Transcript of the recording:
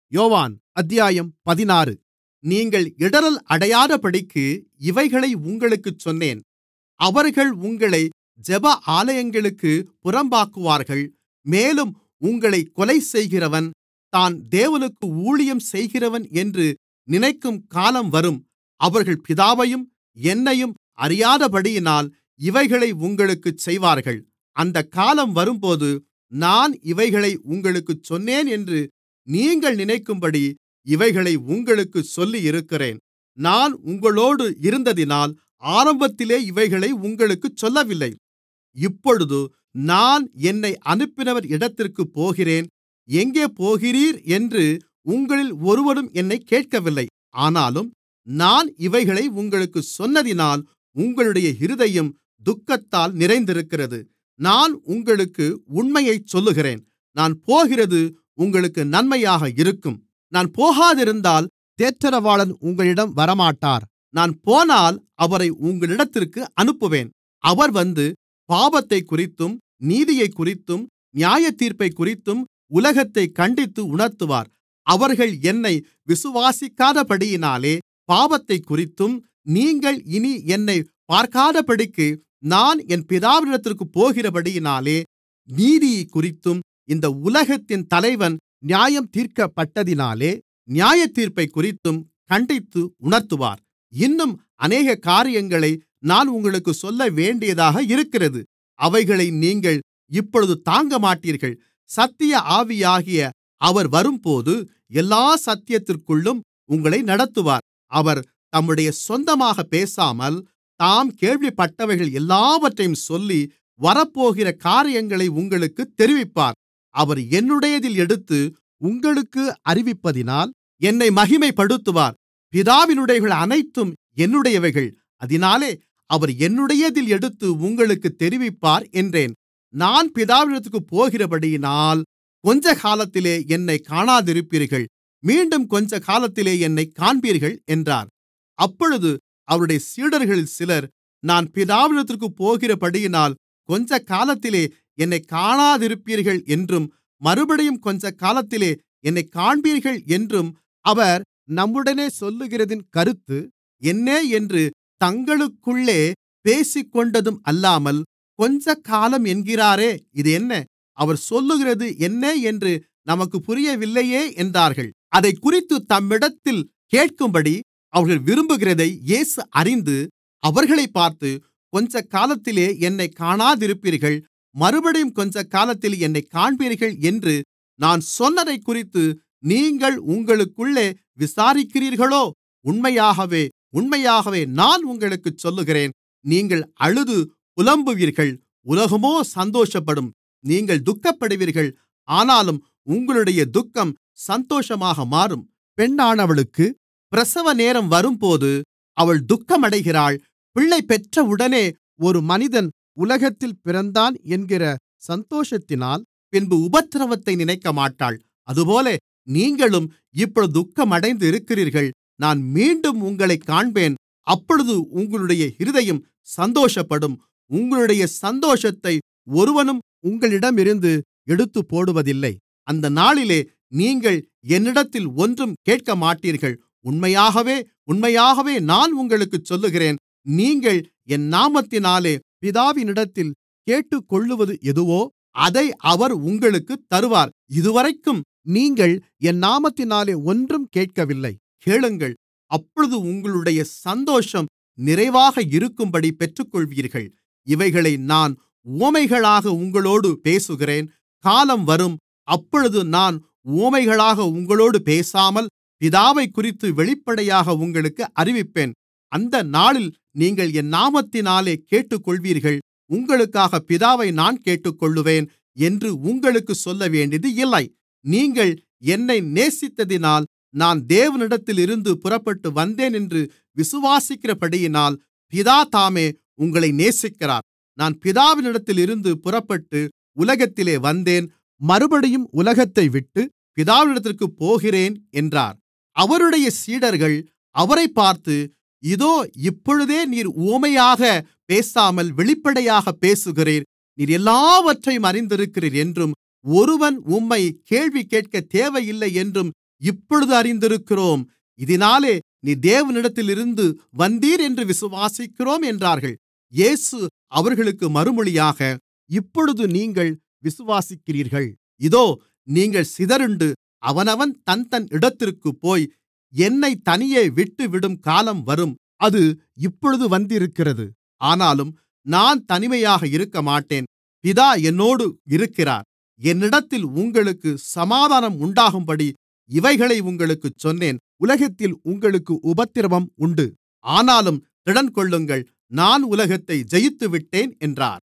யோவான் அத்தியாயம் பதினாறு நீங்கள் இடறல் அடையாதபடிக்கு இவைகளை உங்களுக்குச் சொன்னேன் அவர்கள் உங்களை ஜெப ஆலயங்களுக்குப் புறம்பாக்குவார்கள் மேலும் உங்களைக் கொலைசெய்கிறவன் தான் தேவனுக்கு ஊழியம் செய்கிறவன் என்று நினைக்கும் காலம் வரும் அவர்கள் பிதாவையும் என்னையும் அறியாதபடியினால் இவைகளை உங்களுக்குச் செய்வார்கள் அந்தக் காலம் வரும்போது நான் இவைகளை உங்களுக்குச் சொன்னேன் என்று நீங்கள் நினைக்கும்படி இவைகளை உங்களுக்குச் சொல்லியிருக்கிறேன் நான் உங்களோடு இருந்ததினால் ஆரம்பத்திலே இவைகளை உங்களுக்குச் சொல்லவில்லை இப்பொழுது நான் என்னை அனுப்பினவர் இடத்திற்குப் போகிறேன் எங்கே போகிறீர் என்று உங்களில் ஒருவரும் என்னைக் கேட்கவில்லை ஆனாலும் நான் இவைகளை உங்களுக்குச் சொன்னதினால் உங்களுடைய இருதயம் துக்கத்தால் நிறைந்திருக்கிறது நான் உங்களுக்கு உண்மையைச் சொல்லுகிறேன் நான் போகிறது உங்களுக்கு நன்மையாக இருக்கும் நான் போகாதிருந்தால் தேற்றரவாளன் உங்களிடம் வரமாட்டார் நான் போனால் அவரை உங்களிடத்திற்கு அனுப்புவேன் அவர் வந்து பாவத்தைக்குறித்தும் நீதியைக்குறித்தும் நியாயத்தீர்ப்பைக்குறித்தும் உலகத்தைக் கண்டித்து உணர்த்துவார் அவர்கள் என்னை விசுவாசிக்காதபடியினாலே பாவத்தைக்குறித்தும் நீங்கள் இனி என்னைப் பார்க்காதபடிக்கு நான் என் பிதாவினிடத்திற்குப் போகிறபடியினாலே நீதியைக்குறித்தும் இந்த உலகத்தின் தலைவன் நியாயம் தீர்க்கப்பட்டதினாலே நியாயத்தீர்ப்பைக்குறித்தும் கண்டித்து உணர்த்துவார் இன்னும் அநேக காரியங்களை நான் உங்களுக்குச் சொல்லவேண்டியதாக இருக்கிறது அவைகளை நீங்கள் இப்பொழுது தாங்கமாட்டீர்கள் சத்திய ஆவியாகிய அவர் வரும்போது எல்லா சத்தியத்திற்குள்ளும் உங்களை நடத்துவார் அவர் தம்முடைய சொந்தமாகப் பேசாமல் தாம் கேள்விப்பட்டவைகள் எல்லாவற்றையும் சொல்லி வரப்போகிற காரியங்களை உங்களுக்குத் தெரிவிப்பார் அவர் என்னுடையதில் எடுத்து உங்களுக்கு அறிவிப்பதினால் என்னை மகிமைப்படுத்துவார் பிதாவினுடையவைகள் அனைத்தும் என்னுடையவைகள் அதினாலே அவர் என்னுடையதில் எடுத்து உங்களுக்குத் தெரிவிப்பார் என்றேன் நான் பிதாவினிடத்திற்குப் போகிறபடியினால் கொஞ்சகாலத்திலே என்னைக் காணாதிருப்பீர்கள் மீண்டும் கொஞ்சகாலத்திலே என்னைக் காண்பீர்கள் என்றார் அப்பொழுது அவருடைய சீடர்களில் சிலர் நான் பிதாவினிடத்திற்குப் போகிறபடியினால் கொஞ்சகாலத்திலே என்னைக் காணாதிருப்பீர்கள் என்றும் மறுபடியும் கொஞ்சகாலத்திலே என்னைக் காண்பீர்கள் என்றும் அவர் நம்முடனே சொல்லுகிறதின் கருத்து என்ன என்று தங்களுக்குள்ளே பேசிக்கொண்டதும் அல்லாமல் கொஞ்சகாலம் என்கிறாரே இது என்ன அவர் சொல்லுகிறது என்ன என்று நமக்குப் புரியவில்லையே என்றார்கள் அதைக்குறித்து தம்மிடத்தில் கேட்கும்படி அவர்கள் விரும்புகிறதை இயேசு அறிந்து அவர்களைப் பார்த்து கொஞ்சகாலத்திலே என்னைக் காணாதிருப்பீர்கள் மறுபடியும் கொஞ்சகாலத்தில் என்னைக் காண்பீர்கள் என்று நான் சொன்னதைக்குறித்து நீங்கள் உங்களுக்குள்ளே விசாரிக்கிறீர்களோ உண்மையாகவே உண்மையாகவே நான் உங்களுக்குச் சொல்லுகிறேன் நீங்கள் அழுது புலம்புவீர்கள் உலகமோ சந்தோஷப்படும் நீங்கள் துக்கப்படுவீர்கள் ஆனாலும் உங்களுடைய துக்கம் சந்தோஷமாக மாறும் பெண்ணானவளுக்கு பிரசவ நேரம் வரும்போது அவள் துக்கமடைகிறாள் பிள்ளை பெற்றவுடனே ஒரு மனிதன் உலகத்தில் பிறந்தான் என்கிற சந்தோஷத்தினால் பின்பு உபத்திரவத்தை நினைக்கமாட்டாள் அதுபோல நீங்களும் இப்பொழுது துக்கமடைந்து இருக்கிறீர்கள் நான் மீண்டும் உங்களைக் காண்பேன் அப்பொழுது உங்களுடைய இருதயம் சந்தோஷப்படும் உங்களுடைய சந்தோஷத்தை ஒருவனும் உங்களிடமிருந்து எடுத்துப்போடுவதில்லை அந்த நாளிலே நீங்கள் என்னிடத்தில் ஒன்றும் கேட்கமாட்டீர்கள் உண்மையாகவே உண்மையாகவே நான் உங்களுக்குச் சொல்லுகிறேன் நீங்கள் என் நாமத்தினாலே பிதாவினிடத்தில் கேட்டுக்கொள்ளுவது எதுவோ அதை அவர் உங்களுக்குத் தருவார் இதுவரைக்கும் நீங்கள் என் நாமத்தினாலே ஒன்றும் கேட்கவில்லை கேளுங்கள் அப்பொழுது உங்களுடைய சந்தோஷம் நிறைவாக இருக்கும்படி பெற்றுக்கொள்வீர்கள் இவைகளை நான் உவமைகளாக உங்களோடு பேசுகிறேன் காலம் வரும் அப்பொழுது நான் உவமைகளாக உங்களோடு பேசாமல் பிதாவைக்குறித்து வெளிப்படையாக உங்களுக்கு அறிவிப்பேன் அந்த நாளில் நீங்கள் என் நாமத்தினாலே கேட்டுக்கொள்வீர்கள் உங்களுக்காக பிதாவை நான் கேட்டுக்கொள்ளுவேன் என்று உங்களுக்குச் சொல்லவேண்டியது இல்லை நீங்கள் என்னை நேசித்ததினால் நான் தேவனிடத்திலிருந்து புறப்பட்டு வந்தேன் என்று விசுவாசிக்கிறபடியினால் பிதா தாமே உங்களை நேசிக்கிறார் நான் பிதாவினிடத்திலிருந்து புறப்பட்டு உலகத்திலே வந்தேன் மறுபடியும் உலகத்தைவிட்டு பிதாவினிடத்திற்குப் போகிறேன் என்றார் அவருடைய சீடர்கள் அவரைப் பார்த்து இதோ இப்பொழுதே நீர் உவமையாக பேசாமல் வெளிப்படையாகப் பேசுகிறீர் நீர் எல்லாவற்றையும் அறிந்திருக்கிறீர் என்றும் ஒருவன் உம்மை கேள்வி கேட்கத் தேவையில்லை என்றும் இப்பொழுது அறிந்திருக்கிறோம் இதினாலே நீர் தேவனிடத்திலிருந்து வந்தீர் என்று விசுவாசிக்கிறோம் என்றார்கள் இயேசு அவர்களுக்கு மறுமொழியாக இப்பொழுது நீங்கள் விசுவாசிக்கிறீர்கள் இதோ நீங்கள் சிதறுண்டு அவனவன் தன்தன் இடத்திற்குப்போய் என்னைத் தனியே விட்டுவிடும் காலம் வரும் அது இப்பொழுது வந்திருக்கிறது ஆனாலும் நான் தனிமையாக இருக்கமாட்டேன் பிதா என்னோடு இருக்கிறார் என்னிடத்தில் உங்களுக்கு சமாதானம் உண்டாகும்படி இவைகளை உங்களுக்குச் சொன்னேன் உலகத்தில் உங்களுக்கு உபத்திரவம் உண்டு ஆனாலும் திடன்கொள்ளுங்கள் நான் உலகத்தை ஜெயித்துவிட்டேன் என்றார்